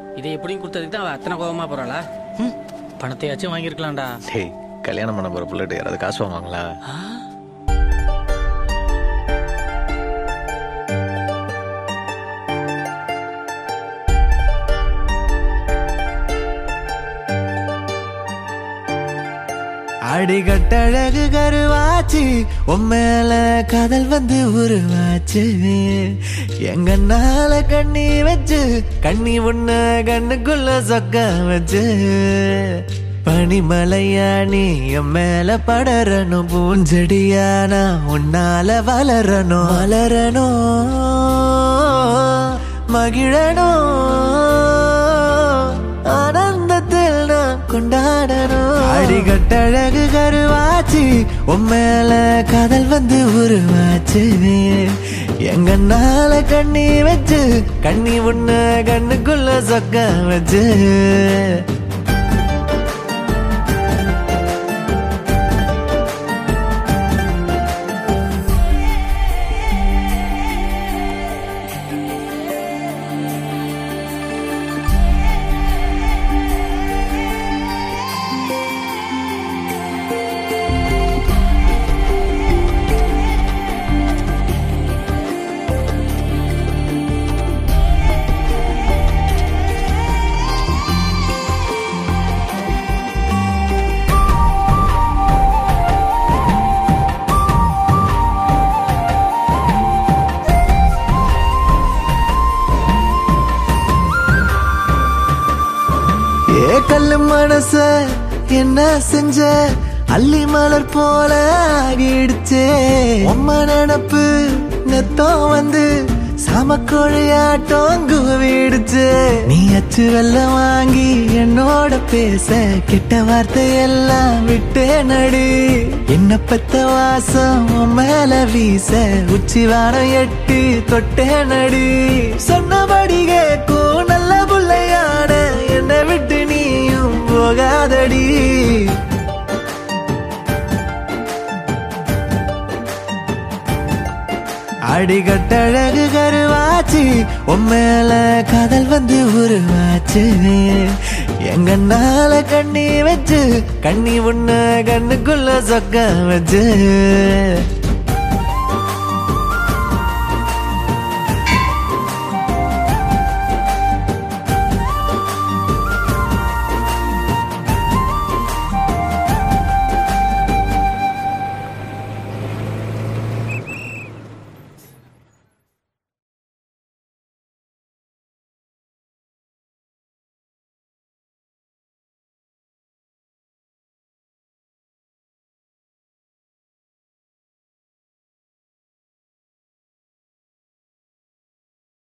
இதை எப்படியும் கொடுத்ததுக்கு தான் அவ அத்தனை கோவமா போறாளா ம், பணத்தையாச்சும் வாங்கியிருக்கலாம்டா டேய் கல்யாணம் பண்ண போற பிள்ளைட்டு யாராவது காசு வாங்குவாங்களா ஆ, அடிகட்டழகு கருவாச்சு உம்மேல காதல் வந்து உருவாச்சு எங்கன்னால கண்ணி வச்சு கண்ணி உன்ன கண்ணுக்குள்ள சொக்க வச்சு பனிமலையா நீ என் மேல படரணும் பூஞ்செடியானா உன்னால வளரணும் வளரணும் மகிழணும் ஆனந்தத்தில் நான் கொண்டாடணும் அடிகட்டழகு கருவாச்சு உம்மேல காதல் வந்து உருவாச்சு எங்கன்னால கண்ணி வச்சு கண்ணி உன்ன கண்ணுக்குள்ள சொக்க வச்சு ஏ கல்லு மனச என்ன செஞ்ச அள்ளி மலர் போல ஆகிடுச்சே உம்ம நினப்பு நெத்தம் வந்து சமக்கொழியாட்டம் குவிடுச்சு நீ அச்சு வெள்ளம் வாங்கி என்னோட பேச கெட்ட வார்த்தை எல்லாம் விட்டே நடி என்ன பெத்த வாசம் உன் மேல வீச உச்சி வாரம் எட்டி தொட்டே நடி சொன்னபடி கேக்கும் நல்ல புள்ளையான என்னை விட்டு நீயும் போகாதடி அடிகட்டழகு கருவாச்சு உம்மேல காதல் வந்து உருவாச்சு எங்கன்னால கண்ணி வச்சு கண்ணி உன்ன கண்ணுக்குள்ள சொக்க வச்சு